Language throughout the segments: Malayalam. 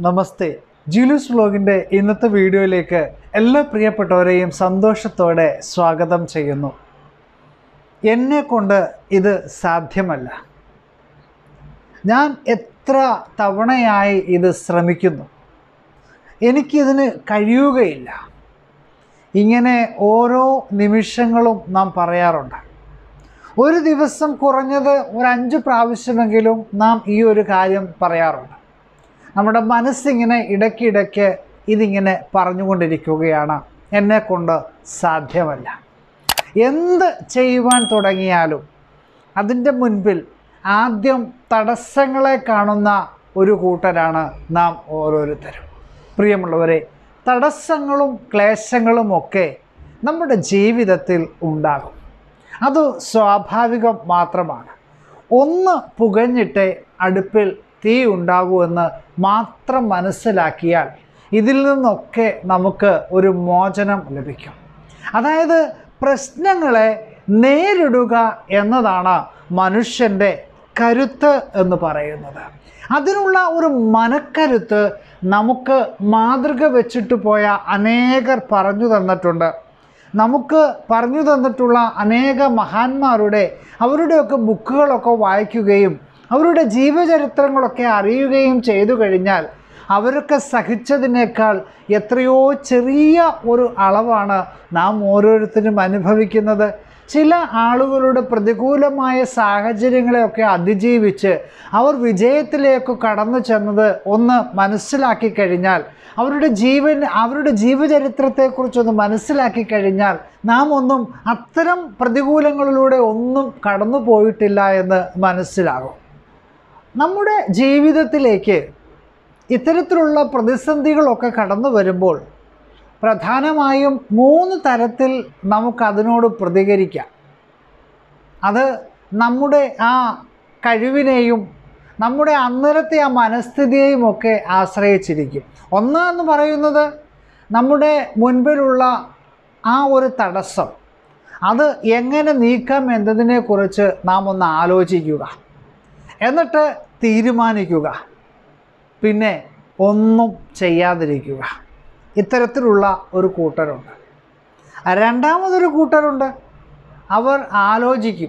നമസ്തേ ജൂലൂസ് വ്ലോഗിൻ്റെ ഇന്നത്തെ വീഡിയോയിലേക്ക് എല്ലാ പ്രിയപ്പെട്ടവരെയും സന്തോഷത്തോടെ സ്വാഗതം ചെയ്യുന്നു എന്നെ കൊണ്ട് ഇത് സാധ്യമല്ല ഞാൻ എത്ര തവണയായി ഇത് ശ്രമിക്കുന്നു എനിക്കിതിന് കഴിയുകയില്ല ഇങ്ങനെ ഓരോ നിമിഷങ്ങളും നാം പറയാറുണ്ട് ഒരു ദിവസം കുറഞ്ഞത് ഒരു അഞ്ച് പ്രാവശ്യമെങ്കിലും നാം ഈ ഒരു കാര്യം പറയാറുണ്ട് നമ്മുടെ മനസ്സിങ്ങനെ ഇടയ്ക്കിടയ്ക്ക് ഇതിങ്ങനെ പറഞ്ഞുകൊണ്ടിരിക്കുകയാണ് എന്നെക്കൊണ്ട് സാധ്യമല്ല എന്ത് ചെയ്യുവാൻ തുടങ്ങിയാലും അതിൻ്റെ മുൻപിൽ ആദ്യം തടസ്സങ്ങളെ കാണുന്ന ഒരു കൂട്ടരാണ് നാം ഓരോരുത്തരും പ്രിയമുള്ളവരെ തടസ്സങ്ങളും ക്ലേശങ്ങളും ഒക്കെ നമ്മുടെ ജീവിതത്തിൽ ഉണ്ടാകും അത് സ്വാഭാവികം മാത്രമാണ് ഒന്ന് പുകഞ്ഞിട്ടേ അടുപ്പിൽ തീ ഉണ്ടാകൂ എന്ന് മാത്രം മനസ്സിലാക്കിയാൽ ഇതിൽ നിന്നൊക്കെ നമുക്ക് ഒരു മോചനം ലഭിക്കും അതായത് പ്രശ്നങ്ങളെ നേരിടുക എന്നതാണ് മനുഷ്യൻ്റെ കരുത്ത് എന്ന് പറയുന്നത് അതിനുള്ള ഒരു മനക്കരുത്ത് നമുക്ക് മാതൃക വെച്ചിട്ട് പോയ അനേകർ പറഞ്ഞു തന്നിട്ടുണ്ട് നമുക്ക് പറഞ്ഞു തന്നിട്ടുള്ള അനേക മഹാന്മാരുടെ അവരുടെയൊക്കെ ബുക്കുകളൊക്കെ വായിക്കുകയും അവരുടെ ജീവചരിത്രങ്ങളൊക്കെ അറിയുകയും ചെയ്തു കഴിഞ്ഞാൽ അവരൊക്കെ സഹിച്ചതിനേക്കാൾ എത്രയോ ചെറിയ ഒരു അളവാണ് നാം ഓരോരുത്തരും അനുഭവിക്കുന്നത് ചില ആളുകളുടെ പ്രതികൂലമായ സാഹചര്യങ്ങളെയൊക്കെ അതിജീവിച്ച് അവർ വിജയത്തിലേക്ക് കടന്നു ചെന്നത് ഒന്ന് മനസ്സിലാക്കി കഴിഞ്ഞാൽ അവരുടെ ജീവൻ അവരുടെ ജീവചരിത്രത്തെക്കുറിച്ചൊന്ന് മനസ്സിലാക്കി കഴിഞ്ഞാൽ നാം ഒന്നും അത്തരം പ്രതികൂലങ്ങളിലൂടെ ഒന്നും കടന്നു പോയിട്ടില്ല എന്ന് മനസ്സിലാകും നമ്മുടെ ജീവിതത്തിലേക്ക് ഇത്തരത്തിലുള്ള പ്രതിസന്ധികളൊക്കെ കടന്നു വരുമ്പോൾ പ്രധാനമായും മൂന്ന് തരത്തിൽ നമുക്കതിനോട് പ്രതികരിക്കാം അത് നമ്മുടെ ആ കഴിവിനെയും നമ്മുടെ അന്നേരത്തെ ആ മനസ്ഥിതിയെയും ഒക്കെ ആശ്രയിച്ചിരിക്കും ഒന്ന് എന്ന് പറയുന്നത് നമ്മുടെ മുൻപിലുള്ള ആ ഒരു തടസ്സം അത് എങ്ങനെ നീക്കാം എന്നതിനെക്കുറിച്ച് നാം ഒന്ന് ആലോചിക്കുക എന്നിട്ട് തീരുമാനിക്കുക പിന്നെ ഒന്നും ചെയ്യാതിരിക്കുക ഇത്തരത്തിലുള്ള ഒരു കൂട്ടരുണ്ട് രണ്ടാമതൊരു കൂട്ടരുണ്ട് അവർ ആലോചിക്കും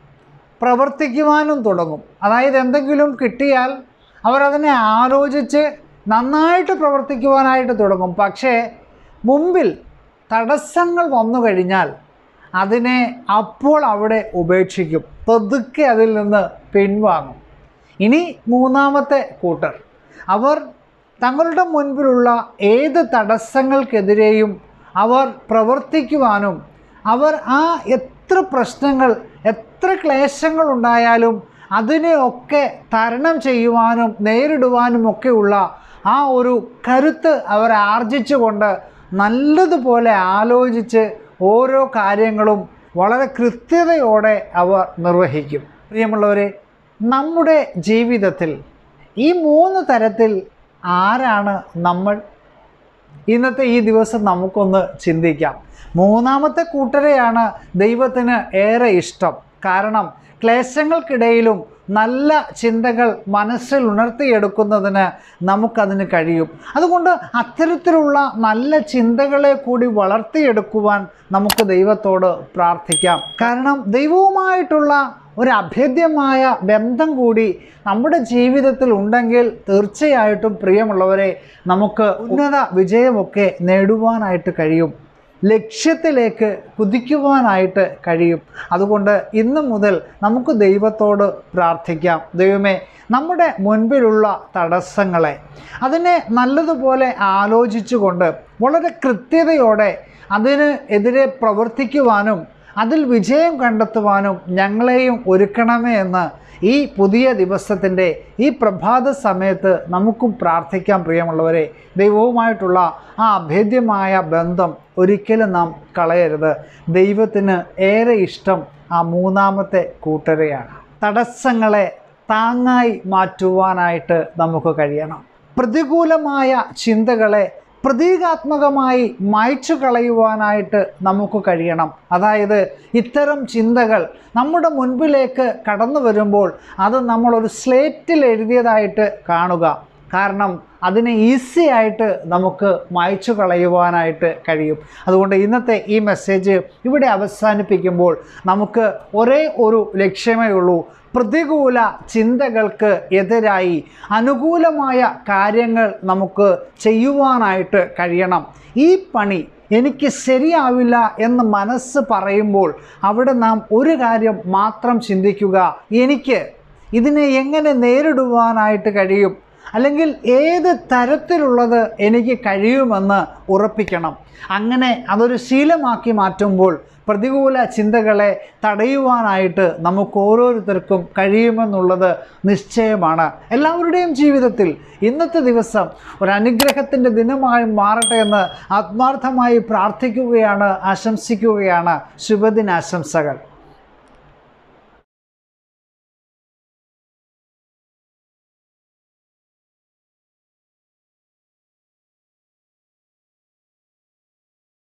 പ്രവർത്തിക്കുവാനും തുടങ്ങും അതായത് എന്തെങ്കിലും കിട്ടിയാൽ അവരതിനെ ആലോചിച്ച് നന്നായിട്ട് പ്രവർത്തിക്കുവാനായിട്ട് തുടങ്ങും പക്ഷേ മുമ്പിൽ തടസ്സങ്ങൾ വന്നു കഴിഞ്ഞാൽ അതിനെ അപ്പോൾ അവിടെ ഉപേക്ഷിക്കും പതുക്കെ അതിൽ നിന്ന് പിൻവാങ്ങും ഇനി മൂന്നാമത്തെ കൂട്ടർ അവർ തങ്ങളുടെ മുൻപിലുള്ള ഏത് തടസ്സങ്ങൾക്കെതിരെയും അവർ പ്രവർത്തിക്കുവാനും അവർ ആ എത്ര പ്രശ്നങ്ങൾ എത്ര ക്ലേശങ്ങൾ ഉണ്ടായാലും അതിനെയൊക്കെ തരണം ചെയ്യുവാനും നേരിടുവാനും ഒക്കെയുള്ള ആ ഒരു കരുത്ത് അവർ ആർജിച്ചുകൊണ്ട് നല്ലതുപോലെ ആലോചിച്ച് ഓരോ കാര്യങ്ങളും വളരെ കൃത്യതയോടെ അവർ നിർവഹിക്കും പ്രിയമുള്ളവരെ നമ്മുടെ ജീവിതത്തിൽ ഈ മൂന്ന് തരത്തിൽ ആരാണ് നമ്മൾ ഇന്നത്തെ ഈ ദിവസം നമുക്കൊന്ന് ചിന്തിക്കാം മൂന്നാമത്തെ കൂട്ടരെയാണ് ദൈവത്തിന് ഏറെ ഇഷ്ടം കാരണം ക്ലേശങ്ങൾക്കിടയിലും നല്ല ചിന്തകൾ മനസ്സിൽ ഉണർത്തിയെടുക്കുന്നതിന് നമുക്കതിന് കഴിയും അതുകൊണ്ട് അത്തരത്തിലുള്ള നല്ല ചിന്തകളെ കൂടി വളർത്തിയെടുക്കുവാൻ നമുക്ക് ദൈവത്തോട് പ്രാർത്ഥിക്കാം കാരണം ദൈവവുമായിട്ടുള്ള ഒരു അഭേദ്യമായ ബന്ധം കൂടി നമ്മുടെ ജീവിതത്തിൽ ഉണ്ടെങ്കിൽ തീർച്ചയായിട്ടും പ്രിയമുള്ളവരെ നമുക്ക് ഉന്നത വിജയമൊക്കെ നേടുവാനായിട്ട് കഴിയും ലക്ഷ്യത്തിലേക്ക് കുതിക്കുവാനായിട്ട് കഴിയും അതുകൊണ്ട് ഇന്നു മുതൽ നമുക്ക് ദൈവത്തോട് പ്രാർത്ഥിക്കാം ദൈവമേ നമ്മുടെ മുൻപിലുള്ള തടസ്സങ്ങളെ അതിനെ നല്ലതുപോലെ ആലോചിച്ചുകൊണ്ട് വളരെ കൃത്യതയോടെ അതിന് എതിരെ പ്രവർത്തിക്കുവാനും അതിൽ വിജയം കണ്ടെത്തുവാനും ഞങ്ങളെയും ഒരുക്കണമേ എന്ന് ഈ പുതിയ ദിവസത്തിൻ്റെ ഈ പ്രഭാത സമയത്ത് നമുക്കും പ്രാർത്ഥിക്കാം പ്രിയമുള്ളവരെ ദൈവവുമായിട്ടുള്ള ആ അഭേദ്യമായ ബന്ധം ഒരിക്കലും നാം കളയരുത് ദൈവത്തിന് ഏറെ ഇഷ്ടം ആ മൂന്നാമത്തെ കൂട്ടരെയാണ് തടസ്സങ്ങളെ താങ്ങായി മാറ്റുവാനായിട്ട് നമുക്ക് കഴിയണം പ്രതികൂലമായ ചിന്തകളെ പ്രതീകാത്മകമായി മായ്ച്ചു കളയുവാനായിട്ട് നമുക്ക് കഴിയണം അതായത് ഇത്തരം ചിന്തകൾ നമ്മുടെ മുൻപിലേക്ക് കടന്നു വരുമ്പോൾ അത് നമ്മളൊരു സ്ലേറ്റിൽ എഴുതിയതായിട്ട് കാണുക കാരണം അതിനെ ഈസി ആയിട്ട് നമുക്ക് മായ്ച്ചു കളയുവാനായിട്ട് കഴിയും അതുകൊണ്ട് ഇന്നത്തെ ഈ മെസ്സേജ് ഇവിടെ അവസാനിപ്പിക്കുമ്പോൾ നമുക്ക് ഒരേ ഒരു ലക്ഷ്യമേ ഉള്ളൂ പ്രതികൂല ചിന്തകൾക്ക് എതിരായി അനുകൂലമായ കാര്യങ്ങൾ നമുക്ക് ചെയ്യുവാനായിട്ട് കഴിയണം ഈ പണി എനിക്ക് ശരിയാവില്ല എന്ന് മനസ്സ് പറയുമ്പോൾ അവിടെ നാം ഒരു കാര്യം മാത്രം ചിന്തിക്കുക എനിക്ക് ഇതിനെ എങ്ങനെ നേരിടുവാനായിട്ട് കഴിയും അല്ലെങ്കിൽ ഏത് തരത്തിലുള്ളത് എനിക്ക് കഴിയുമെന്ന് ഉറപ്പിക്കണം അങ്ങനെ അതൊരു ശീലമാക്കി മാറ്റുമ്പോൾ പ്രതികൂല ചിന്തകളെ തടയുവാനായിട്ട് നമുക്ക് ഓരോരുത്തർക്കും കഴിയുമെന്നുള്ളത് നിശ്ചയമാണ് എല്ലാവരുടെയും ജീവിതത്തിൽ ഇന്നത്തെ ദിവസം ഒരു അനുഗ്രഹത്തിൻ്റെ ദിനമായി മാറട്ടെ എന്ന് ആത്മാർത്ഥമായി പ്രാർത്ഥിക്കുകയാണ് ആശംസിക്കുകയാണ് ശുഭദിനാശംസകൾ